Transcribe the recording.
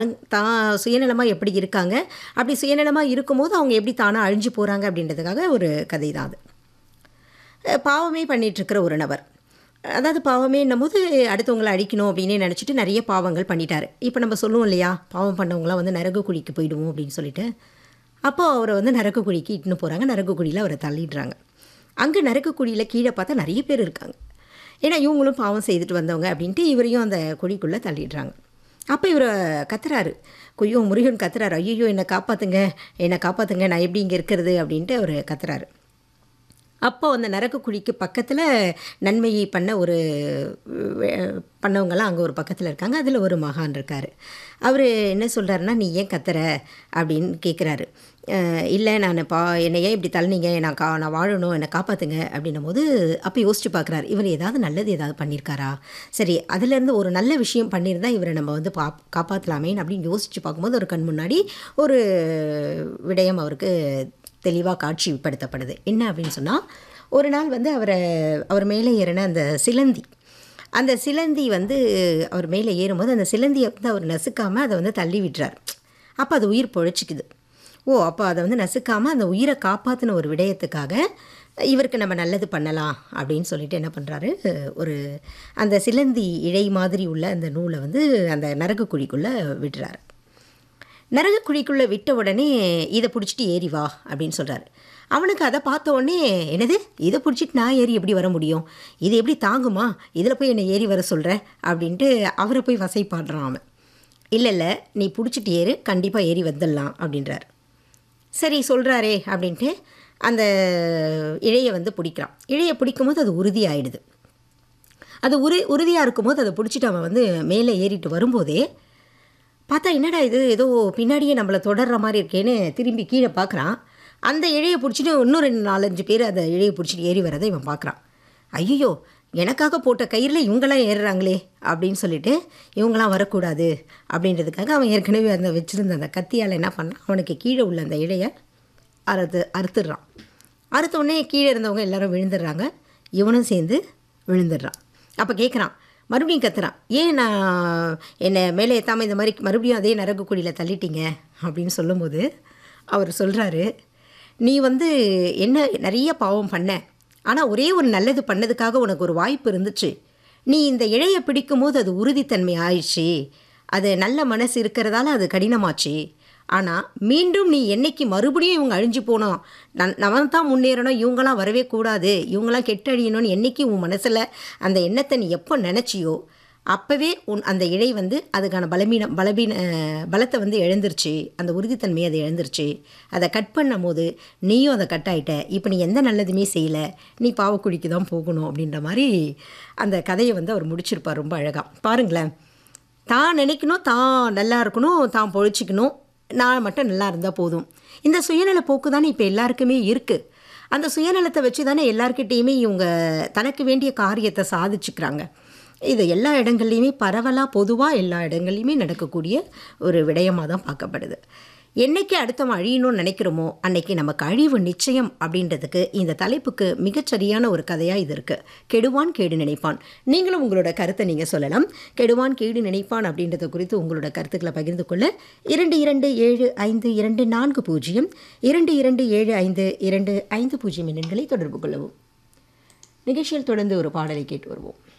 தான் சுயநலமாக எப்படி இருக்காங்க அப்படி சுயநலமாக இருக்கும்போது அவங்க எப்படி தானாக அழிஞ்சு போகிறாங்க அப்படின்றதுக்காக ஒரு கதை தான் அது அஹ் பாவமே பண்ணிகிட்ருக்கிற ஒரு நபர் அதாவது பாவமேன்னும் போது அடுத்தவங்களை அழிக்கணும் அப்படின்னு நினச்சிட்டு நிறைய பாவங்கள் பண்ணிட்டாரு இப்போ நம்ம சொல்லுவோம் இல்லையா பாவம் பண்ணவங்களாம் வந்து நரக குழிக்கு போயிடுவோம் அப்படின்னு சொல்லிட்டு அப்போது அவரை வந்து நரக குழிக்கு இட்டுன்னு போகிறாங்க நரக குழியில் அவரை தள்ளிடுறாங்க அங்கே நரக குழியில் கீழே பார்த்தா நிறைய பேர் இருக்காங்க ஏன்னா இவங்களும் பாவம் செய்துட்டு வந்தவங்க அப்படின்ட்டு இவரையும் அந்த குழிக்குள்ளே தள்ளிடுறாங்க அப்போ இவர் கத்துறாரு கொய்யோ முருகன் கத்துறாரு ஐயோ என்னை காப்பாற்றுங்க என்னை காப்பாற்றுங்க நான் எப்படி இங்கே இருக்கிறது அப்படின்ட்டு அவர் கத்துறாரு அப்போ அந்த நரக குழிக்கு பக்கத்தில் நன்மையை பண்ண ஒரு வே- பண்ணவங்கலாம் அங்கே ஒரு பக்கத்தில் இருக்காங்க அதில் ஒரு மகான் இருக்கார் அவர் என்ன சொல்கிறாருன்னா நீ ஏன் கத்துற அப்படின்னு கேட்குறாரு இல்லை நான் பா என்னை ஏன் இப்படி தள்ளினீங்க நான் கா நான் வாழணும் என்னை காப்பாற்றுங்க அப்படின்னும் போது அப்போ யோசிச்சு பார்க்குறாரு இவர் ஏதாவது நல்லது ஏதாவது பண்ணியிருக்காரா சரி அதுலேருந்து ஒரு நல்ல விஷயம் பண்ணியிருந்தா இவரை நம்ம வந்து பா காப்பாற்றலாமேன்னு அப்படின்னு யோசித்து பார்க்கும்போது ஒரு கண் முன்னாடி ஒரு விடயம் அவருக்கு தெளிவாக காட்சிப்படுத்தப்படுது என்ன அப்படின்னு சொன்னால் ஒரு நாள் வந்து அவரை அவர் மேலே ஏறின அந்த சிலந்தி அந்த சிலந்தி வந்து அவர் மேலே ஏறும்போது அந்த சிலந்தியை வந்து அவர் நசுக்காமல் அதை வந்து தள்ளி விட்டுறார் அப்போ அது உயிர் பொழைச்சிக்குது ஓ அப்போ அதை வந்து நசுக்காமல் அந்த உயிரை காப்பாற்றின ஒரு விடயத்துக்காக இவருக்கு நம்ம நல்லது பண்ணலாம் அப்படின்னு சொல்லிட்டு என்ன பண்ணுறாரு ஒரு அந்த சிலந்தி இழை மாதிரி உள்ள அந்த நூலை வந்து அந்த நரக குழிக்குள்ளே விட்டுறாரு நரக குழிக்குள்ளே விட்ட உடனே இதை பிடிச்சிட்டு ஏறி வா அப்படின்னு சொல்கிறாரு அவனுக்கு அதை பார்த்த உடனே என்னது இதை பிடிச்சிட்டு நான் ஏறி எப்படி வர முடியும் இது எப்படி தாங்குமா இதில் போய் என்னை ஏறி வர சொல்கிற அப்படின்ட்டு அவரை போய் வசைப்பாடுறான் அவன் இல்லை இல்லை நீ பிடிச்சிட்டு ஏறு கண்டிப்பாக ஏறி வந்துடலாம் அப்படின்றார் சரி சொல்கிறாரே அப்படின்ட்டு அந்த இழையை வந்து பிடிக்கிறான் இழையை பிடிக்கும்போது அது உறுதியாயிடுது அது உறு உறுதியாக இருக்கும்போது அதை பிடிச்சிட்டு அவன் வந்து மேலே ஏறிட்டு வரும்போதே பார்த்தா என்னடா இது ஏதோ பின்னாடியே நம்மளை தொடர்ற மாதிரி இருக்கேன்னு திரும்பி கீழே பார்க்குறான் அந்த இழையை பிடிச்சிட்டு இன்னும் ரெண்டு நாலஞ்சு பேர் அந்த இழையை பிடிச்சிட்டு ஏறி வரதை இவன் பார்க்குறான் ஐயோ எனக்காக போட்ட கயிறில் இவங்களாம் ஏறுறாங்களே அப்படின்னு சொல்லிட்டு இவங்களாம் வரக்கூடாது அப்படின்றதுக்காக அவன் ஏற்கனவே அந்த வச்சுருந்த அந்த கத்தியால் என்ன பண்ணான் அவனுக்கு கீழே உள்ள அந்த இழையை அறுத்து அறுத்துடுறான் அறுத்த உடனே கீழே இருந்தவங்க எல்லாரும் விழுந்துடுறாங்க இவனும் சேர்ந்து விழுந்துடுறான் அப்போ கேட்குறான் மறுபடியும் கத்துறான் ஏன் நான் என்னை மேலே ஏற்றாமல் இந்த மாதிரி மறுபடியும் அதே நரகு குழியில் தள்ளிட்டீங்க அப்படின்னு சொல்லும்போது அவர் சொல்கிறாரு நீ வந்து என்ன நிறைய பாவம் பண்ண ஆனால் ஒரே ஒரு நல்லது பண்ணதுக்காக உனக்கு ஒரு வாய்ப்பு இருந்துச்சு நீ இந்த இழையை பிடிக்கும்போது அது உறுதித்தன்மை ஆயிடுச்சு அது நல்ல மனசு இருக்கிறதால அது கடினமாச்சு ஆனால் மீண்டும் நீ என்னைக்கு மறுபடியும் இவங்க அழிஞ்சு போனோம் நன் நான் தான் முன்னேறணும் இவங்களாம் வரவே கூடாது இவங்களாம் கெட்டழியணும்னு என்னைக்கு உன் மனசில் அந்த எண்ணத்தை நீ எப்போ நினச்சியோ அப்போவே உன் அந்த இழை வந்து அதுக்கான பலவீனம் பலவீன பலத்தை வந்து இழந்துருச்சு அந்த உறுதித்தன்மையை அது இழந்துருச்சு அதை கட் பண்ணும் போது நீயும் அதை கட் ஆயிட்ட இப்போ நீ எந்த நல்லதுமே செய்யலை நீ பாவக்குழிக்கு தான் போகணும் அப்படின்ற மாதிரி அந்த கதையை வந்து அவர் முடிச்சிருப்பார் ரொம்ப அழகாக பாருங்களேன் தான் நினைக்கணும் தான் நல்லா இருக்கணும் தான் பொழிச்சிக்கணும் நான் மட்டும் நல்லா இருந்தால் போதும் இந்த சுயநல போக்கு தானே இப்போ எல்லாருக்குமே இருக்குது அந்த சுயநலத்தை வச்சு தானே எல்லார்கிட்டேயுமே இவங்க தனக்கு வேண்டிய காரியத்தை சாதிச்சுக்கிறாங்க இது எல்லா இடங்கள்லையுமே பரவலாக பொதுவாக எல்லா இடங்கள்லையுமே நடக்கக்கூடிய ஒரு விடயமாக தான் பார்க்கப்படுது என்னைக்கு அடுத்தவன் அழியணும்னு நினைக்கிறோமோ அன்னைக்கு நமக்கு அழிவு நிச்சயம் அப்படின்றதுக்கு இந்த தலைப்புக்கு மிகச்சரியான ஒரு கதையாக இது இருக்குது கெடுவான் கேடு நினைப்பான் நீங்களும் உங்களோட கருத்தை நீங்கள் சொல்லலாம் கெடுவான் கேடு நினைப்பான் அப்படின்றத குறித்து உங்களோட கருத்துக்களை பகிர்ந்து கொள்ள இரண்டு இரண்டு ஏழு ஐந்து இரண்டு நான்கு பூஜ்ஜியம் இரண்டு இரண்டு ஏழு ஐந்து இரண்டு ஐந்து பூஜ்ஜியம் எண்களை தொடர்பு கொள்ளவும் நிகழ்ச்சியில் தொடர்ந்து ஒரு பாடலை கேட்டு வருவோம்